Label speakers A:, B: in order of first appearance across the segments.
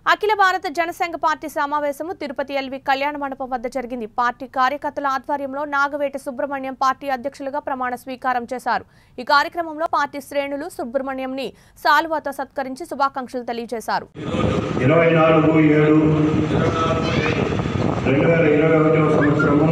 A: అఖిల Bharata Janasangha party సమావేశము Tirupati LV Kalyana Mandapam వద్ద జరిగింది పార్టీ కార్యకర్తల ఆధ్వర్యంలో నాగవేటి సుబ్రహ్మణ్యం పార్టీ అధ్యక్షులుగా ప్రమాణ స్వీకారం చేశారు ఈ కార్యక్రమంలో పార్టీ శ్రేణులు సుబ్రహ్మణ్యంని సాలువాతో సత్కరించి శుభాకాంక్షలు తెలియజేశారు
B: ఇరవై నాలుగు ఏడు రెండు వేల ఇరవై ఒకటవ సంవత్సరము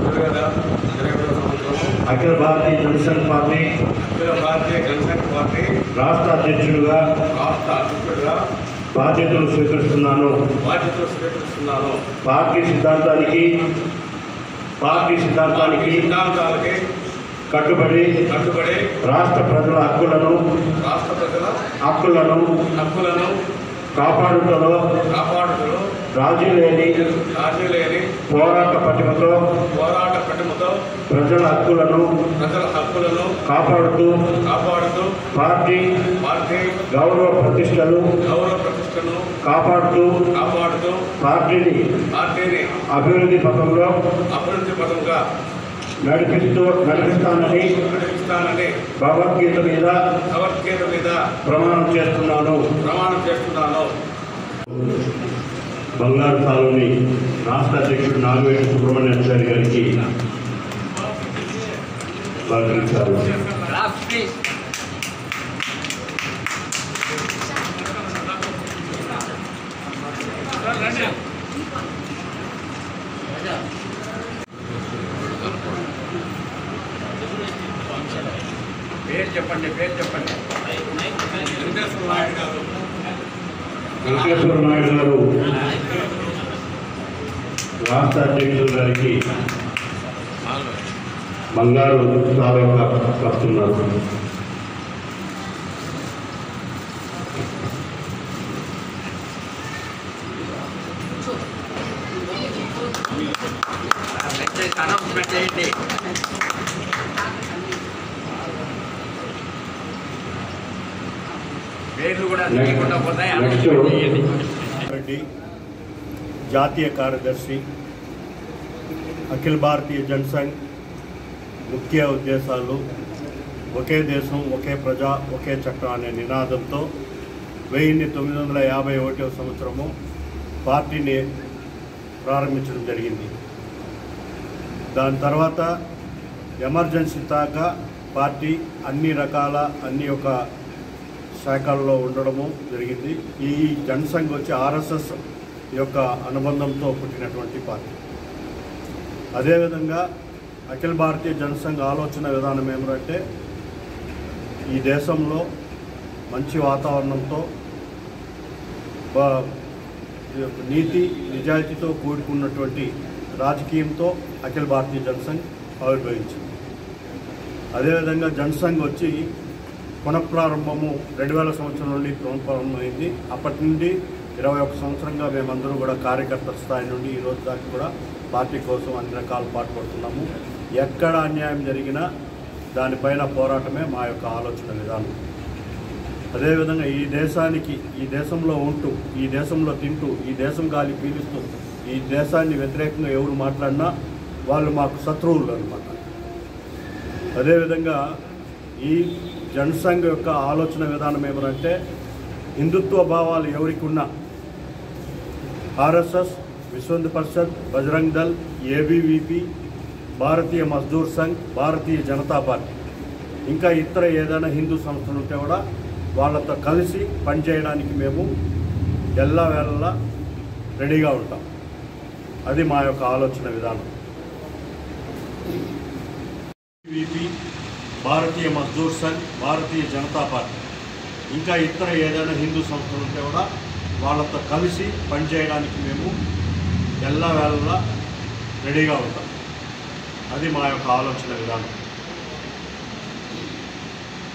B: అఖిల భారతీయ జనసంఘ్ పార్టీ
C: అఖిల భారతీయ జనసంఘ పార్టీ
B: రాష్ట్ర అధ్యక్షుడిగా
C: రాష్ట్ర అధ్యక్షుడిగా
B: బాధ్యతలు స్వీకరిస్తున్నాను
C: బాధ్యతలు స్వీకరిస్తున్నాను
B: పార్టీ సిద్ధాంతానికి పార్టీ సిద్ధాంతానికి
C: సిద్ధాంతాలకి
B: కట్టుబడి
C: కట్టుబడి
B: రాష్ట్ర ప్రజల హక్కులను
C: రాష్ట్ర ప్రజల
B: హక్కులను
C: హక్కులను
B: కాపాడుటలో
C: కాపాడుటలో
B: రాజీ లేని
C: రాజీ లేని
B: పోరాట పటిమతో
C: పోరాట పటిమతో
B: ప్రజల హక్కులను
C: ప్రజల హక్కులను
B: కాపాడుతూ
C: కాపాడుతూ
B: పార్టీ
C: పార్టీ
B: గౌరవ ప్రతిష్టలు
C: గౌరవ ప్రతిష్టను
B: కాపాడుతూ
C: కాపాడుతూ
B: పార్టీని
C: పార్టీని
B: అభివృద్ధి పథంలో
C: అభివృద్ధి పదంగా
B: నడిపిస్తూ నడిపిస్తానని
C: నడిపిస్తానని
B: భగవద్గీత మీద
C: భగవద్గీత మీద
B: ప్రమాణం చేస్తున్నాను
C: ప్రమాణం చేస్తున్నాను
B: బంగారు కాలనీ రాష్ట్ర అధ్యక్షుడు నాగవేటి సుబ్రహ్మణ్యాచారి గారికి సహకరించారు
C: పేరు చెప్పండి పేరు చెప్పండి వెంకటేశ్వర నాయుడు గారు
B: వెంకటేశ్వర నాయుడు గారు రాష్ట్ర అధ్యక్షుడు గారికి బంగారు తాలూకా కప్తున్నారు
C: అనౌన్స్మెంట్ చేయండి పేర్లు కూడా తెలియకుండా పోతాయి అనౌన్స్మెంట్ చేయండి
D: రెడ్డి జాతీయ కార్యదర్శి అఖిల భారతీయ జనసంఘ్ ముఖ్య ఉద్దేశాలు ఒకే దేశం ఒకే ప్రజ ఒకే చట్టం అనే నినాదంతో వెయ్యిన్ని తొమ్మిది వందల యాభై ఒకటవ సంవత్సరము పార్టీని ప్రారంభించడం జరిగింది దాని తర్వాత ఎమర్జెన్సీ దాకా పార్టీ అన్ని రకాల అన్ని ఒక శాఖల్లో ఉండడము జరిగింది ఈ జనసంఘ్ వచ్చి ఆర్ఎస్ఎస్ యొక్క అనుబంధంతో పుట్టినటువంటి పార్టీ అదేవిధంగా అఖిల భారతీయ జనసంఘ్ ఆలోచన విధానం ఏమిటంటే ఈ దేశంలో మంచి వాతావరణంతో బ- ఈ యొక్క నీతి నిజాయితీతో కూడుకున్నటువంటి రాజకీయంతో అఖిల భారతీయ జనసంఘ్ ఆవిర్భవించింది అదేవిధంగా జనసంఘ్ వచ్చి పునఃప్రారంభము రెండు వేల సంవత్సరం నుండి పునఃప్రారంభమైంది అప్పటి నుండి ఇరవై ఒక సంవత్సరంగా మేమందరూ కూడా కార్యకర్తల స్థాయి నుండి ఈ రోజు దాకా కూడా పార్టీ కోసం అన్ని రకాల పాటుపడుతున్నాము ఎక్కడ అన్యాయం జరిగినా దానిపైన పోరాటమే మా యొక్క ఆలోచన విధానం అదేవిధంగా ఈ దేశానికి ఈ దేశంలో ఉంటూ ఈ దేశంలో తింటూ ఈ దేశం గాలి పీలుస్తూ ఈ దేశాన్ని వ్యతిరేకంగా ఎవరు మాట్లాడినా వాళ్ళు మాకు శత్రువులు అనమాట అదేవిధంగా ఈ జనసంఘ్ యొక్క ఆలోచన విధానం ఏమనంటే హిందుత్వ భావాలు ఎవరికి ఉన్నా RSS Vishwa Hindu Parishad Bajrang Dal ABVP Bharatiya Mazdoor Sangh Bharatiya Janata party ఇంకా ఇతర ఏదైనా హిందూ సంస్థలు ఉంటే కూడా వాళ్ళతో కలిసి పనిచేయడానికి మేము ఎల్లా వేళలా రెడీగా ఉంటాం అది మా యొక్క ఆలోచన విధానం విపి భారతీయ మజ్దూర్ సంఘ్ భారతీయ జనతా పార్టీ ఇంకా ఇతర ఏదైనా హిందూ సంస్థలు ఉంటే కూడా వాళ్ళతో కలిసి పనిచేయడానికి మేము ఎల్ల వేళలా రెడీగా ఉంటాం అది మా యొక్క ఆలోచన విధానం